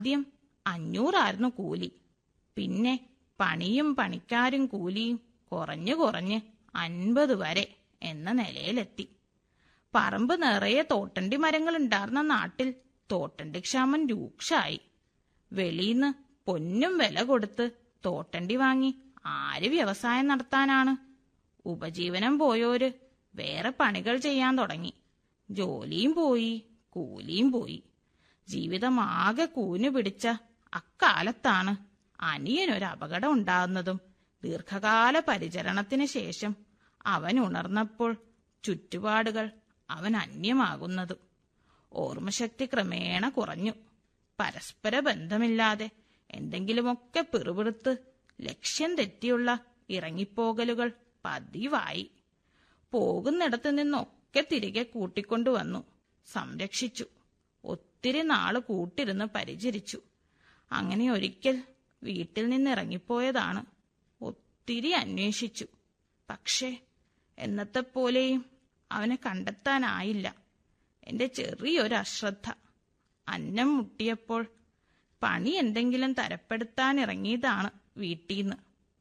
ആദ്യം അഞ്ഞൂറായിരുന്നു കൂലി പിന്നെ പണിയും പണിക്കാരും കൂലിയും കുറഞ്ഞു കുറഞ്ഞ് അൻപത് വരെ എന്ന നിലയിലെത്തി പറമ്പ് നിറയെ തോട്ടണ്ടി മരങ്ങൾ ഉണ്ടായിരുന്ന നാട്ടിൽ തോട്ടണ്ടി ക്ഷാമം രൂക്ഷായി വെളിയിന്ന് പൊന്നും വില കൊടുത്ത് തോട്ടണ്ടി വാങ്ങി ആര് വ്യവസായം നടത്താനാണ് ഉപജീവനം പോയോര് വേറെ പണികൾ ചെയ്യാൻ തുടങ്ങി ജോലിയും പോയി കൂലിയും പോയി ജീവിതമാകെ കൂനു പിടിച്ച അക്കാലത്താണ് അനിയനൊരു അപകടം ഉണ്ടാകുന്നതും ദീർഘകാല പരിചരണത്തിന് ശേഷം അവൻ ഉണർന്നപ്പോൾ ചുറ്റുപാടുകൾ അവൻ അന്യമാകുന്നതും ഓർമ്മശക്തി ക്രമേണ കുറഞ്ഞു പരസ്പര ബന്ധമില്ലാതെ എന്തെങ്കിലുമൊക്കെ പിറുപിറുത്ത് ലക്ഷ്യം തെറ്റിയുള്ള ഇറങ്ങിപ്പോകലുകൾ പതിവായി പോകുന്നിടത്തു നിന്നൊക്കെ തിരികെ കൂട്ടിക്കൊണ്ടുവന്നു സംരക്ഷിച്ചു ഒത്തിരി നാള് കൂട്ടിരുന്ന് പരിചരിച്ചു അങ്ങനെ ഒരിക്കൽ വീട്ടിൽ നിന്ന് ഇറങ്ങിപ്പോയതാണ് ഒത്തിരി അന്വേഷിച്ചു പക്ഷേ എന്നത്തെ പോലെയും അവനെ കണ്ടെത്താനായില്ല എന്റെ ചെറിയൊരു അശ്രദ്ധ അന്നം മുട്ടിയപ്പോൾ പണി എന്തെങ്കിലും തരപ്പെടുത്താൻ ഇറങ്ങിയതാണ് വീട്ടീന്ന്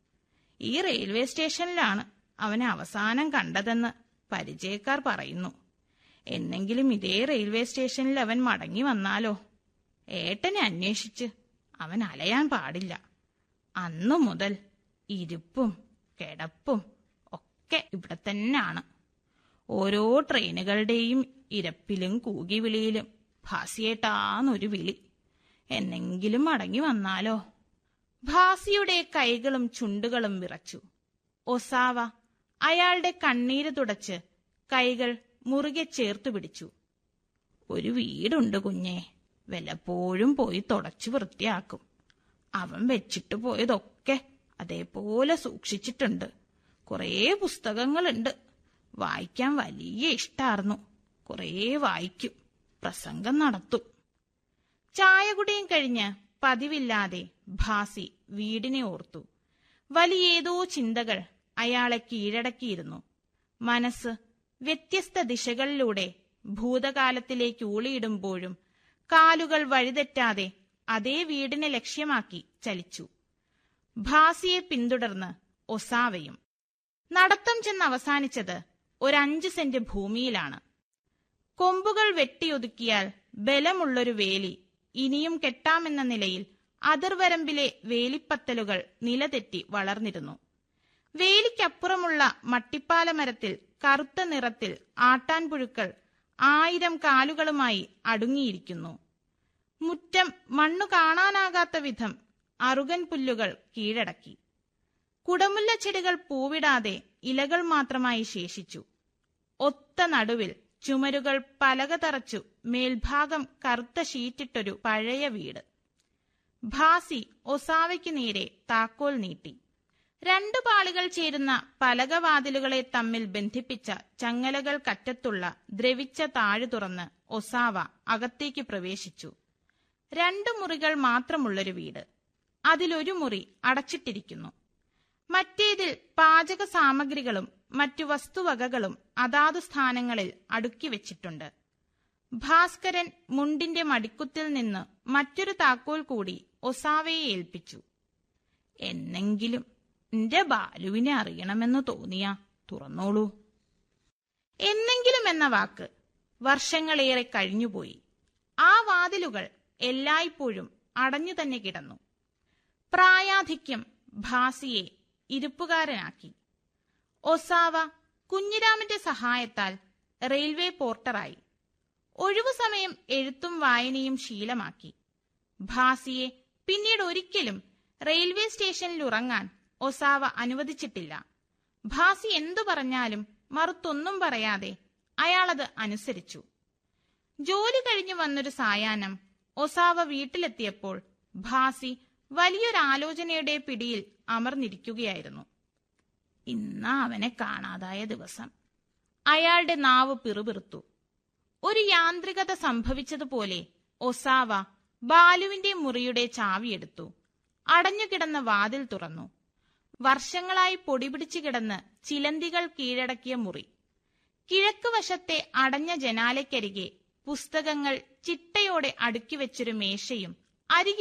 ഈ റെയിൽവേ സ്റ്റേഷനിലാണ് അവനെ അവസാനം കണ്ടതെന്ന് പരിചയക്കാർ പറയുന്നു എന്നെങ്കിലും ഇതേ റെയിൽവേ സ്റ്റേഷനിൽ അവൻ മടങ്ങി വന്നാലോ ഏട്ടനെ അന്വേഷിച്ച് അവൻ അലയാൻ പാടില്ല അന്നു മുതൽ ഇരിപ്പും കിടപ്പും ഒക്കെ ഇവിടെ തന്നെയാണ് ഓരോ ട്രെയിനുകളുടെയും ഇരപ്പിലും കൂകിവിളിയിലും ഭാസിയേട്ടാന്നൊരു വിളി എന്നെങ്കിലും മടങ്ങി വന്നാലോ ഭാസിയുടെ കൈകളും ചുണ്ടുകളും വിറച്ചു ഒസാവ അയാളുടെ കണ്ണീര് തുടച്ച് കൈകൾ മുറുകെ ചേർത്തു പിടിച്ചു ഒരു വീടുണ്ട് കുഞ്ഞെ വല്ലപ്പോഴും പോയി തുടച്ചു വൃത്തിയാക്കും അവൻ വെച്ചിട്ട് പോയതൊക്കെ അതേപോലെ സൂക്ഷിച്ചിട്ടുണ്ട് കുറേ പുസ്തകങ്ങളുണ്ട് വായിക്കാൻ വലിയ ഇഷ്ടാർന്നു കുറേ വായിക്കും പ്രസംഗം നടത്തും ചായകുടിയും കഴിഞ്ഞ് പതിവില്ലാതെ ഭാസി വീടിനെ ഓർത്തു വലിയേതോ ചിന്തകൾ അയാളെ കീഴടക്കിയിരുന്നു മനസ്സ് വ്യത്യസ്ത ദിശകളിലൂടെ ഭൂതകാലത്തിലേക്ക് ഊളിയിടുമ്പോഴും കാലുകൾ വഴിതെറ്റാതെ അതേ വീടിനെ ലക്ഷ്യമാക്കി ചലിച്ചു ഭാസിയെ പിന്തുടർന്ന് ഒസാവയും നടത്തം ചെന്ന് അവസാനിച്ചത് ഒരഞ്ച് സെന്റ് ഭൂമിയിലാണ് കൊമ്പുകൾ വെട്ടിയൊതുക്കിയാൽ ബലമുള്ളൊരു വേലി ഇനിയും കെട്ടാമെന്ന നിലയിൽ അതിർവരമ്പിലെ വേലിപ്പത്തലുകൾ നിലതെറ്റി വളർന്നിരുന്നു വേലിക്കപ്പുറമുള്ള മട്ടിപ്പാലമരത്തിൽ കറുത്ത നിറത്തിൽ ആട്ടാൻപുഴുക്കൾ ആയിരം കാലുകളുമായി അടുങ്ങിയിരിക്കുന്നു മുറ്റം മണ്ണു കാണാനാകാത്ത വിധം അറുകൻ പുല്ലുകൾ കീഴടക്കി കുടമുല്ല ചെടികൾ പൂവിടാതെ ഇലകൾ മാത്രമായി ശേഷിച്ചു ഒത്ത നടുവിൽ ചുമരുകൾ പലക തറച്ചു മേൽഭാഗം കറുത്ത ഷീറ്റിട്ടൊരു പഴയ വീട് ഭാസി ഒസാവയ്ക്ക് നേരെ താക്കോൽ നീട്ടി രണ്ടു പാളികൾ ചേരുന്ന പലകവാതിലുകളെ തമ്മിൽ ബന്ധിപ്പിച്ച ചങ്ങലകൾ കറ്റത്തുള്ള ദ്രവിച്ച താഴു തുറന്ന് ഒസാവ അകത്തേക്ക് പ്രവേശിച്ചു രണ്ടു മുറികൾ മാത്രമുള്ളൊരു വീട് അതിലൊരു മുറി അടച്ചിട്ടിരിക്കുന്നു മറ്റേതിൽ പാചക സാമഗ്രികളും മറ്റു വസ്തുവകകളും അതാതു സ്ഥാനങ്ങളിൽ അടുക്കി വെച്ചിട്ടുണ്ട് ഭാസ്കരൻ മുണ്ടിന്റെ മടിക്കുത്തിൽ നിന്ന് മറ്റൊരു താക്കോൽ കൂടി ഒസാവയെ ഏൽപ്പിച്ചു എന്നെങ്കിലും എന്റെ ബാലുവിനെ അറിയണമെന്ന് തോന്നിയ തുറന്നോളൂ എന്നെങ്കിലും എന്ന വാക്ക് വർഷങ്ങളേറെ കഴിഞ്ഞുപോയി ആ വാതിലുകൾ എല്ലായ്പ്പോഴും അടഞ്ഞു തന്നെ കിടന്നു പ്രായാധിക്യം ഭാസിയെ ഇരുപ്പുകാരനാക്കി ഒസാവ കുഞ്ഞിരാമന്റെ സഹായത്താൽ റെയിൽവേ പോർട്ടറായി ഒഴിവു സമയം എഴുത്തും വായനയും ശീലമാക്കി ഭാസിയെ പിന്നീട് ഒരിക്കലും റെയിൽവേ സ്റ്റേഷനിൽ ഉറങ്ങാൻ ഒസാവ അനുവദിച്ചിട്ടില്ല ഭാസി എന്തു പറഞ്ഞാലും മറുത്തൊന്നും പറയാതെ അയാളത് അനുസരിച്ചു ജോലി കഴിഞ്ഞു വന്നൊരു സായാഹ്നം ഒസാവ വീട്ടിലെത്തിയപ്പോൾ ഭാസി വലിയൊരാലോചനയുടെ പിടിയിൽ അമർന്നിരിക്കുകയായിരുന്നു ഇന്ന് അവനെ കാണാതായ ദിവസം അയാളുടെ നാവ് പിറുപിറുത്തു ഒരു യാന്ത്രികത സംഭവിച്ചതുപോലെ ഒസാവ ബാലുവിന്റെ മുറിയുടെ ചാവിയെടുത്തു അടഞ്ഞുകിടന്ന വാതിൽ തുറന്നു വർഷങ്ങളായി പൊടിപിടിച്ചു കിടന്ന് ചിലന്തികൾ കീഴടക്കിയ മുറി കിഴക്ക് വശത്തെ അടഞ്ഞ ജനാലയ്ക്കരികെ പുസ്തകങ്ങൾ ചിട്ടയോടെ അടുക്കി വെച്ചൊരു മേശയും അരികിൽ